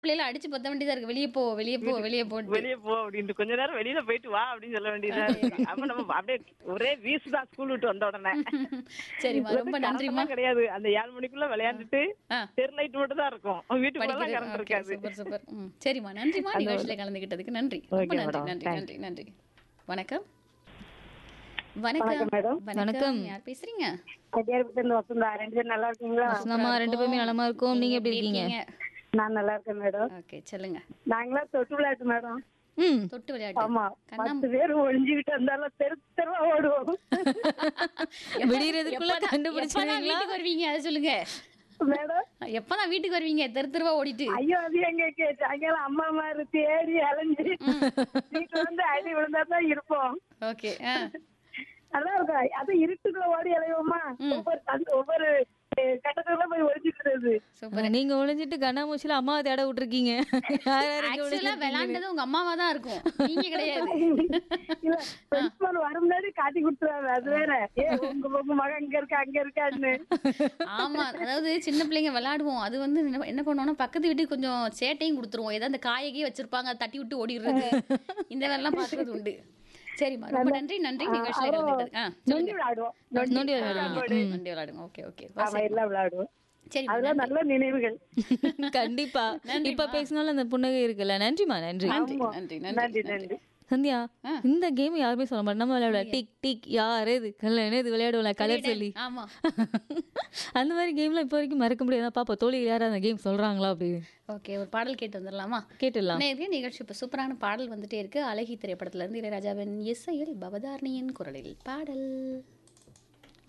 பிள்ளைல அடிச்சு பத்த வேண்டியதா இருக்கு வெளியே போ வெளியே போ வெளியே போட்டு வெளிய போ அப்படின்ட்டு கொஞ்ச நேரம் வெளியில போயிட்டு வா அப்படின்னு சொல்ல வேண்டியதா இருக்கு. அப்ப நம்ம அப்படியே ஒரே வீசு தான் ஸ்கூல் விட்டு வந்த உடனே சரிம்மா ரொம்ப நன்றிம்மா கரண்ட்லாம் கிடையாது அந்த ஏழு மணிக்குள்ள விளையாண்டுட்டு ஆ. தெரு லைட் மட்டும் தான் இருக்கும் வீட்டுக்குள்ள படிக்கிறது கரண்ட் ஓகே இருக்காது சூப்பர் சூப்பர் ம் சரிம்மா நன்றிம்மா நிகழ்ச்சியில கலந்துக்கிட்டதுக்கு நன்றி ரொம்ப Okay, நன்றி madam. நன்றி Thank நன்றி நன்றி வணக்கம் வணக்கம் madam. வணக்கம் யார் பேசுறீங்க கட்டியாரப்பட்டில வசந்தா ரெண்டு பேரும் நல்லா இருக்கீங்களா நம்ம ரெண்டு பேருமே நலமா இருக்கோம் நீங்க எப்படி இருக்கீங்க நான் நல்லா இருக்கேன் மேடம் ஓகே சொல்லுங்க நாங்களாம் தொட்டு விளையாட்டு மேடம் ம் தொட்டு விளையாட்டு ஆமா கண்ணாமூ- பத்து பேர் ஒழிஞ்சுக்கிட்டு இருந்தாலும் தெரு தெருவா ஓடுவோம் விடியறதுக்குள்ள எப்பதான் கண்டுபிடிச்சிருவீங்களா வீட்டுக்கு வருவீங்க அதை சொல்லுங்க மேடம் எப்பதான் வீட்டுக்கு வருவீங்க தெரு தெருவா ஓடிட்டு ஐயோ அது எங்க கேட்டு அங்கெல்லாம் அம்மா மாதிரி தேடி அலைஞ்சு வீட்டுல வந்து அடி விழுந்தா தான் இருப்போம் ஓகே நல்லா இருக்கும் அது இருட்டுக்குள்ள ஓடி அலைவோமா ஒவ்வொரு தண்டு- ஒவ்வொரு அஹ், கட்டத்துல போய் ஒழிஞ்சுக்கிறது சூப்பர் நீங்க ஒளிஞ்சிட்டு கண்ணாமூச்சில அம்மாவை தேட விட்டுருக்கீங்க யார் யாருக்கு ஆக்சுவலா ஒளிஞ்சிருக்கீங்க? விளையாண்டது உங்க அம்மாவா தான் இருக்கும் நீங்க கிடையாது இல்ல பிரின்சிபால் வர முன்னாடி காட்டி கொடுத்துருவாங்க அது வேற ஏ உங்க உங்க மகன் இங்க இருக்கா அங்க இருக்கான்னு ஆமா அதாவது சின்ன பிள்ளைங்க விளையாடுவோம் அது வந்து என்ன- என்ன பண்ணுவோம்னா பக்கத்து வீட்டுக்கு கொஞ்சம் சேட்டையும் கொடுத்துருவோம் ஏதாவது அந்த காயகி வச்சிருப்பாங்க அதை தட்டி விட்டு ஓடிடுறது இந்த வேலைலாம் பார்க்கறது உண்டு சரிம்மா ரொம்ப நன்றி நன்றி நிகழ்ச்சியில கலந்துக்கிட்டது ஆ நொண்டி சொல்லுங்க விளையாடுவோம் நொண்டி விளையாடுவீங்க. ஆ, நன்றி விளையாடுங்க ஓகே ஓகே ஆமா எல்லாம் விளையாடுவோம் சரி அதெல்லாம் நல்ல நினைவுகள் கண்டிப்பா இப்ப பேசினாலும் அந்த புன்னகை இருக்குல்ல நன்றிமா நன்றி நன்றி நன்றி நன்றி நன்றி நன்றி சந்தியா இந்த கேம் யாருமே சொல்ல மாட்டோம் நம்ம விளையாட டிக் டிக் யார் இது கல்ல இது விளையாடுவோம்ல கலர் சொல்லி ஆமா அந்த மாதிரி கேம்லாம் இப்போ வரைக்கும் மறக்க முடியாது பாப்பா தோழி யாரும் அந்த கேம் சொல்றாங்களா அப்படி ஓகே ஒரு பாடல் கேட்டு வந்துடலாமா கேட்டுடலாம் நேரே நிகழ்ச்சி இப்போ சூப்பரான பாடல் வந்துட்டே இருக்கு அழகி திரைப்படத்துல இருந்து இளையராஜாவின் இசையில் பவதாரணியின் குரலில் பாடல்